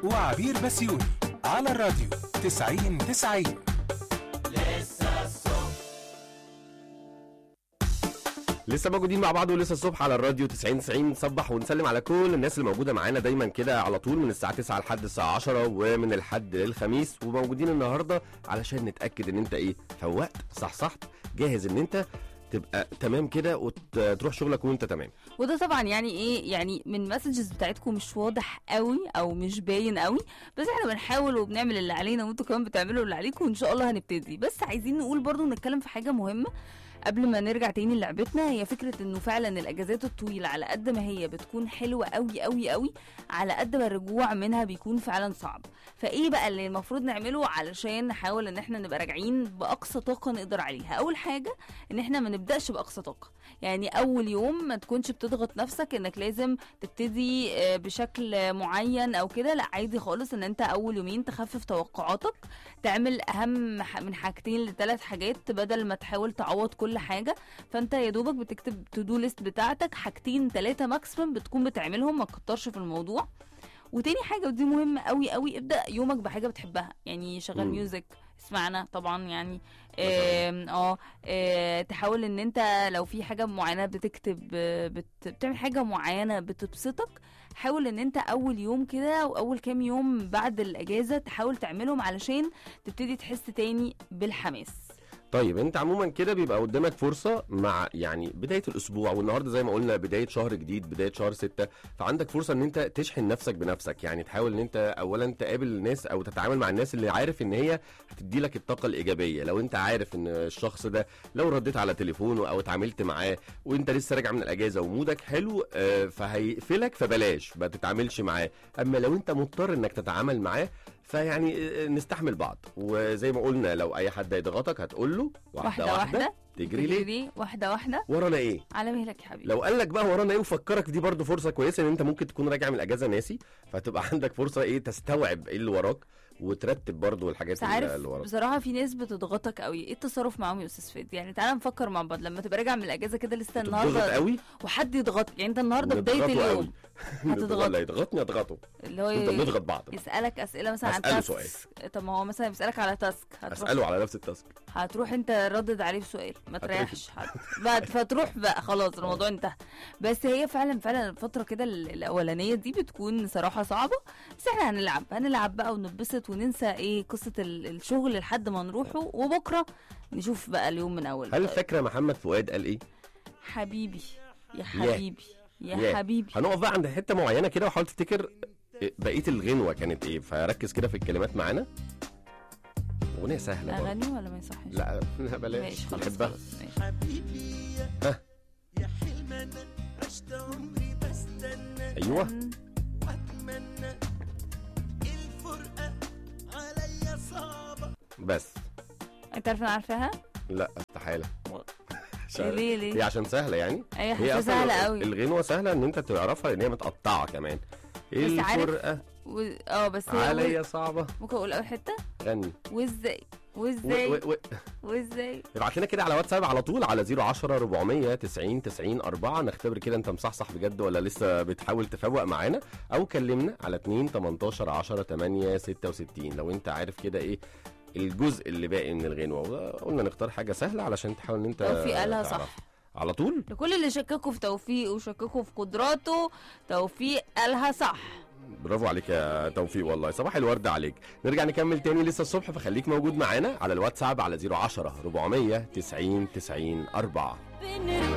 وعبير بسيوني على الراديو 90 90 لسه موجودين مع بعض ولسه الصبح على الراديو 90 90 نصبح ونسلم على كل الناس اللي موجوده معانا دايما كده على طول من الساعه 9 لحد الساعه 10 ومن الحد للخميس وموجودين النهارده علشان نتاكد ان انت ايه فوقت صحصحت جاهز ان انت تبقى تمام كده وتروح شغلك وانت تمام وده طبعا يعني ايه يعني من المسجز بتاعتكم مش واضح قوي او مش باين قوي بس احنا بنحاول وبنعمل اللي علينا وانتوا كمان بتعملوا اللي عليكم وان شاء الله هنبتدي بس عايزين نقول برضو نتكلم في حاجه مهمه قبل ما نرجع تاني لعبتنا هي فكره انه فعلا الاجازات الطويله على قد ما هي بتكون حلوه قوي قوي قوي على قد ما الرجوع منها بيكون فعلا صعب فايه بقى اللي المفروض نعمله علشان نحاول ان احنا نبقى راجعين باقصى طاقه نقدر عليها اول حاجه ان احنا ما نبداش باقصى طاقه يعني اول يوم ما تكونش بتضغط نفسك انك لازم تبتدي آه، بشكل معين او كده لا عادي خالص ان انت اول يومين تخفف توقعاتك تعمل اهم ح- من حاجتين لثلاث حاجات بدل ما تحاول تعوض كل حاجه فانت يا دوبك بتكتب تو دو ليست بتاعتك حاجتين ثلاثه ماكسيمم بتكون بتعملهم ما تكترش في الموضوع وتاني حاجه ودي مهمه قوي قوي ابدا يومك بحاجه بتحبها يعني شغل مم. ميوزك اسمعنا طبعا يعني آم، اه آه، تحاول ان انت لو في حاجه معينه بتكتب آه، بت... بتعمل حاجه معينه بتبسطك حاول ان انت اول يوم كده واول كام يوم بعد الاجازه تحاول تعملهم علشان تبتدي تحس تاني بالحماس طيب انت عموما كده بيبقى قدامك فرصه مع يعني بدايه الاسبوع والنهارده زي ما قلنا بدايه شهر جديد بدايه شهر ستة فعندك فرصه ان انت تشحن نفسك بنفسك يعني تحاول ان انت اولا تقابل الناس او تتعامل مع الناس اللي عارف ان هي هتدي لك الطاقه الايجابيه لو انت عارف ان الشخص ده لو رديت على تليفونه او اتعاملت معاه وانت لسه راجع من الاجازه ومودك حلو آه، فهيقفلك فبلاش ما تتعاملش معاه اما لو انت مضطر انك تتعامل معاه فيعني آه، نستحمل بعض وزي ما قلنا لو اي حد هيضغطك هتقول له واحده واحده واحده, واحده تجري ليه ليه واحده واحده ورانا ايه على مهلك يا حبيبي لو قال لك بقى ورانا ايه وفكرك دي برضو فرصه كويسه ان انت ممكن تكون راجع من الاجازه ناسي فتبقى عندك فرصه ايه تستوعب ايه اللي وراك وترتب برضو الحاجات بس اللي عارف اللي وراك بصراحه في ناس بتضغطك قوي ايه التصرف معاهم يا استاذ فادي يعني تعالى نفكر مع بعض لما تبقى راجع من الاجازه كده لسه تضغط النهارده قوي وحد يضغط يعني انت النهارده بدايه نضغطه اليوم قوي. هتضغط. ولا يضغطني اضغطه اللي هو انت بنضغط بعض بقى. يسالك اسئله مثلا عن أسأله تاسك طب ما هو مثلا بيسالك على تاسك هتروح اساله على نفس التاسك هتروح انت ردد عليه بسؤال ما هترفد. تريحش هت- بعد فتروح بقى خلاص الموضوع انتهى بس هي فعلا فعلا الفتره كده ال- الاولانيه دي بتكون صراحه صعبه بس احنا هنلعب هنلعب بقى ونتبسط وننسى ايه قصه ال- الشغل لحد ما نروحه وبكره نشوف بقى اليوم من اول هل فاكره محمد فؤاد قال ايه حبيبي يا حبيبي يا ياه. حبيبي هنقف بقى عند حته معينه كده وحاول تفتكر بقيه الغنوه كانت ايه فركز كده في الكلمات معانا اغنيه سهله برضه اغاني ولا ما يصحش لا لا بلاش ماشي خلاص بحبها خلاص ماشي حبيبي يا ها. يا حلم انا عشت عمري بستنى ايوه مم. واتمنى الفرقه عليا صعبه بس انت عارف انا عارفاها لا استحاله ليه ليه هي ليه عشان سهله يعني هي هي حاجه اصلا سهله قوي الغنوه سهله ان انت تعرفها لان هي متقطعه كمان بس عارف الفرقه و... اه بس هي عليا صعبه ممكن اقول اول حته غني وازاي و- وازاي و- و- وازاي ابعت لنا كده على واتساب على طول على 010 400 90 90 4 نختبر كده انت مصحصح بجد ولا لسه بتحاول تفوق معانا او كلمنا على 2 18 10 8 66 لو انت عارف كده ايه الجزء اللي باقي من الغنوه قلنا نختار حاجه سهله علشان تحاول ان انت توفيق قالها صح تعرفها. على طول لكل اللي شككوا في توفيق وشككوا في قدراته توفيق قالها صح برافو عليك يا توفيق والله صباح الورد عليك نرجع نكمل تاني لسه الصبح فخليك موجود معانا على الواتساب على 010 400 90 90 4